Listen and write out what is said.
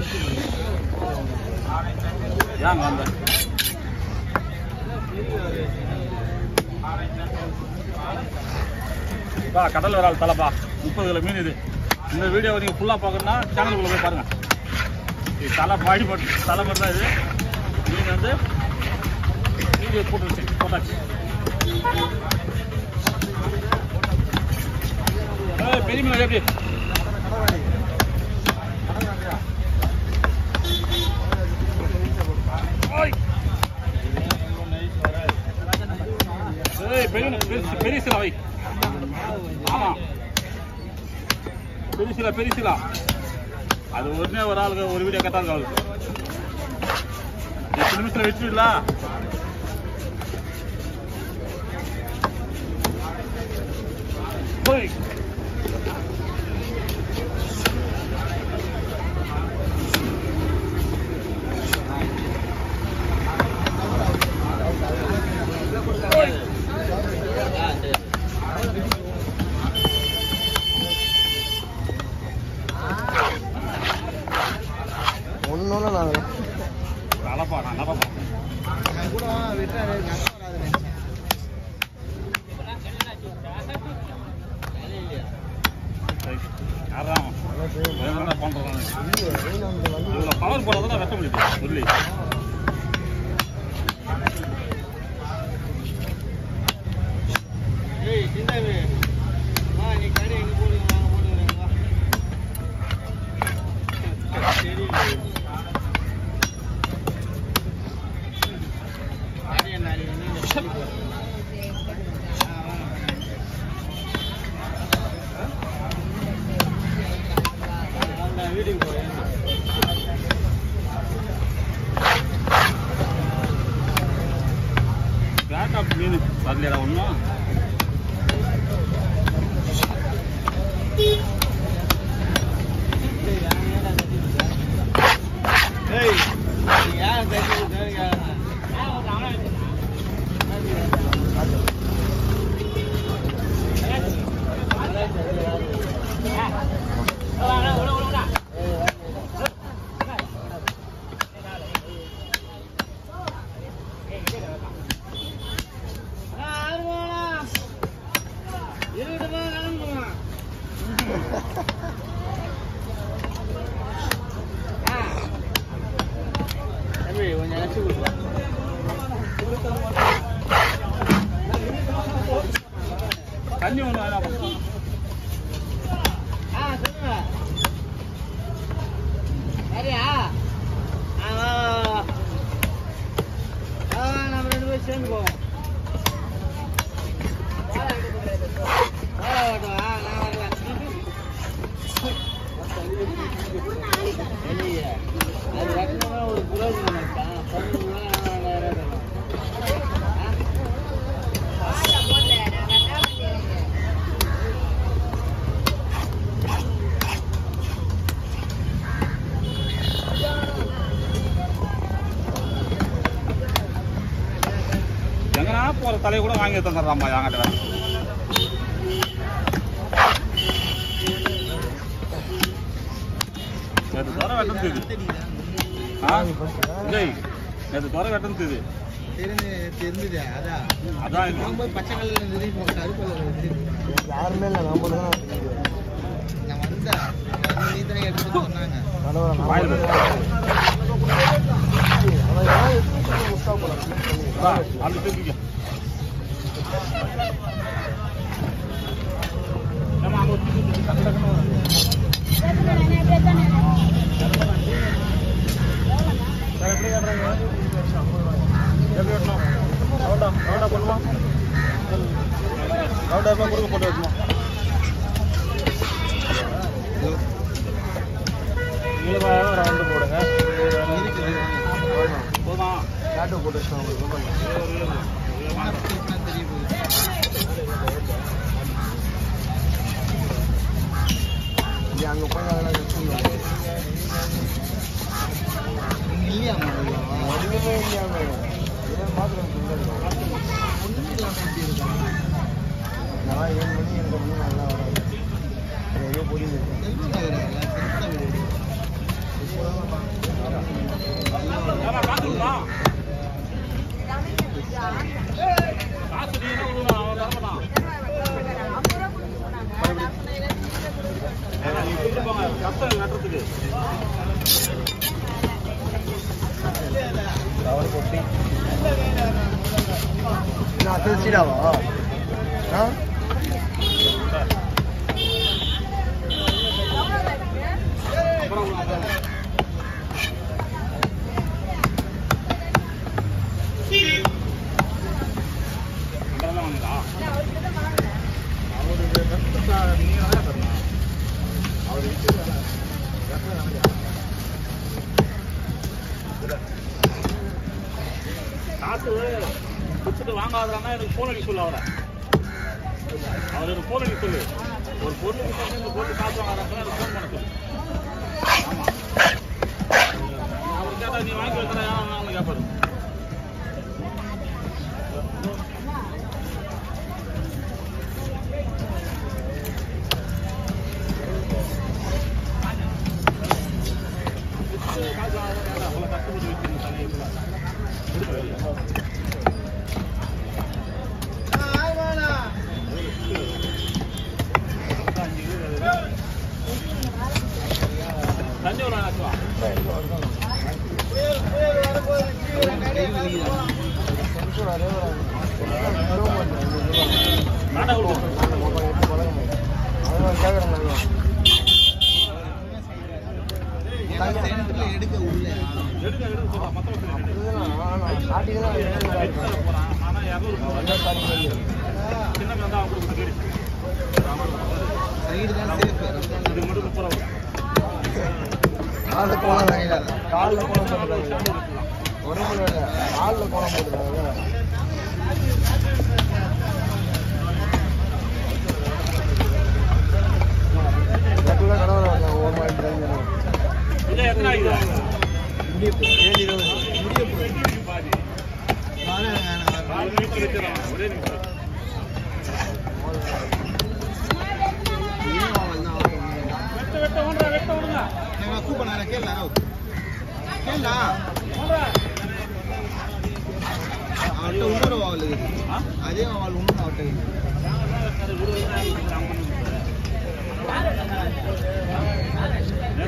ஏங்க வந்த பா கடல் விரால் தலைப்பா முப்பது கிலோ மீன் இது இந்த வீடியோவை நீங்கள் ஃபுல்லாக பார்க்கணுன்னா சேனலுக்குள்ளே போய் பாருங்கள் இது தலை பாடி போட்டு தலை மட்டும் தான் இது மீன் வந்து வீடியோ போட்டுருச்சு போட்டாச்சு ஏய், பெரிய மீன் எப்படி ஓய். ஏய், பெரிய பெரிய- பெரிய சிலா வை ஆமா பெரிய சிலா பெரிய சிலா அது ஒருனே ஒரு ஆளுக்கு ஒரு வீடியோ கரெக்டாக இருக்கு அவளுக்கு எட்டு நிமிஷத்தில் வச்சுடல போய் ஒன்னொன்னு நாங்கள் நலப்பா நான் நலப்பா கூட விட்டாரு யாராம் வேணும்னா பண்ணுறோம் இவ்வளோ பவர் போடாதான் வெட்ட முடியுது சொல்லி ஏய் சிந்தாவே வா நீ கடை எங்க போடுங்க வாங்க போடுங்க வா சரி நாரிய நாரிய வீட்டுக்கு போய் பேக்கப் மீன் வரலையா ஒன்றும் ஏய் நீ யாரை பேசிட்டு இருக்க தம்பி கொஞ்சம் அழைச்சி கொடுப்பா தண்ணி ஒன்று வேணாம் ஆ சொல்லுங்க சரியா ஆ வா வா, வா ஆ நம்ம ரெண்டு பேரும் சேர்ந்து போவோம் வாடா, வாடா, ஆ, நான் வரல. வெளியே. அது வெட்டினா ஒரு புரோஜனம் இருக்கான் பொண்ணுங்களா வேற வேற. ஆ? எங்கன்னா போகிற தலையை கூட வாங்கி தந்துடுறாம்மா என்கிட்ட நேற்று துறை வெட்டம் தெரியுது ஆ இல்லை நேற்று துறை வெட்டம் தெரியுது தெரிஞ்சு தெரிஞ்சுது அதான் அதான் இது. போகும்போது பச்சை கலர்ல இருந்தது இப்போ கருப்பு கலர் இருந்தது யாருமே இல்லை நம்ம தான் நான் வந்தேன் நீ தானே எடுத்து சொன்னாங்க வாயில் போடு. வா, அந்த தூக்கிக்க ஏம்மா, அங்க ஒரு தூக்கி தூக்கி டக்கு டக்குன்னு வரும். சார், எப்படி கட்டுறீங்க? எப்படி கட்டணும்? ரவுண்டா, ரவுண்டா போடுமா? ரவுண்டா இருந்தா குறுக்க போட்டு வச்சுமா. நீளமாக ரவுண்டு போடுங்க போதுமா டாட்டோ போட்டு வச்சுக்கோங்க உங்களுக்கு தெரிய போகுது இது அங்கே போய் அதெல்லாம் வச்சுக்கோங்க இங்க இல்லையாம்மா ஒன்றுமே இல்லையாங்க இதெல்லாம் பார்க்குறேன் ஒன்றுமே இல்லாம எப்படி இருக்காங்க நல்லா ஏழு மணி எட்டு மணி நல்லா வராது நிறைய பொடி இருக்கு செல்வம் நகர் திருப்பதி வீடு இப்போ தான் கஷ்டம் வெட்டுறதுக்கு கவர் போட்டு நான் திருச்சிடாவா ஆ அப்புறம் உங்களுக்கு அங்கெல்லாம் வாங்குதா அவரு கஷ்டத்தா நீங்க தான் தரணும் அவர் வீட்டு காசு கொடுத்துட்டு வாங்காதான்னா எனக்கு ஃபோன் அடிக்க சொல்லு அவரை அவர் எனக்கு ஃபோன் அடிக்க சொல்லு ஒரு பொருளுக்கு வந்து இந்த பொருள் காசு வாங்காதான் எனக்கு ஃபோன் பண்ண சொல்லு ஆமா அவர் கேட்டா நீ வாங்கி வைக்கிறா அவனு கேட்பாரு காசு வாங்காதான் அவ்வளோ கஷ்டப்பட்டு வச்சிருக்கீங்க தலையை கொடுக்க வெளியே தஞ்சாவூர் ஆச்சுவா நிமிஷம் நிறைய வராங்க நாடா கொடுக்கும் அதனால கேட்குறேன் எடுக்க எடுக்க சொல்லலாம் மற்ற ஸ்டார்டிங் தான் எடுத்து போறான் ஆனா இரநூறு என்ன ஸ்டார்டிங் சின்ன பிள்ளை தான் அவங்களுக்கு கேடு இது மட்டும் முப்பது ரூபா காலில் கோலம் வாங்கிடாத காலில் கோலம் போட்டுருக்காங்க உடம்புல இல்லை காலில் கோலம் போட்டுருக்காங்க எனக்குள்ள கடவுள் வரல ஒரு மாதிரி தெரிஞ்சிடும் இல்லை எத்தனை ஆகுது முடியப்பு ஏழு இருபது பாதி நாலு நிமிஷம் வச்சிடலாம் ஒரே நிமிஷம் வெட்ட வெட்ட ஓடுறா வெட்ட ஓடுங்க ஓடுறா ஆ? అదే వాళ్ళు ఉన్నారు சரி, விடு, விடு, நான் பண்ணி கொடுக்குறேன்.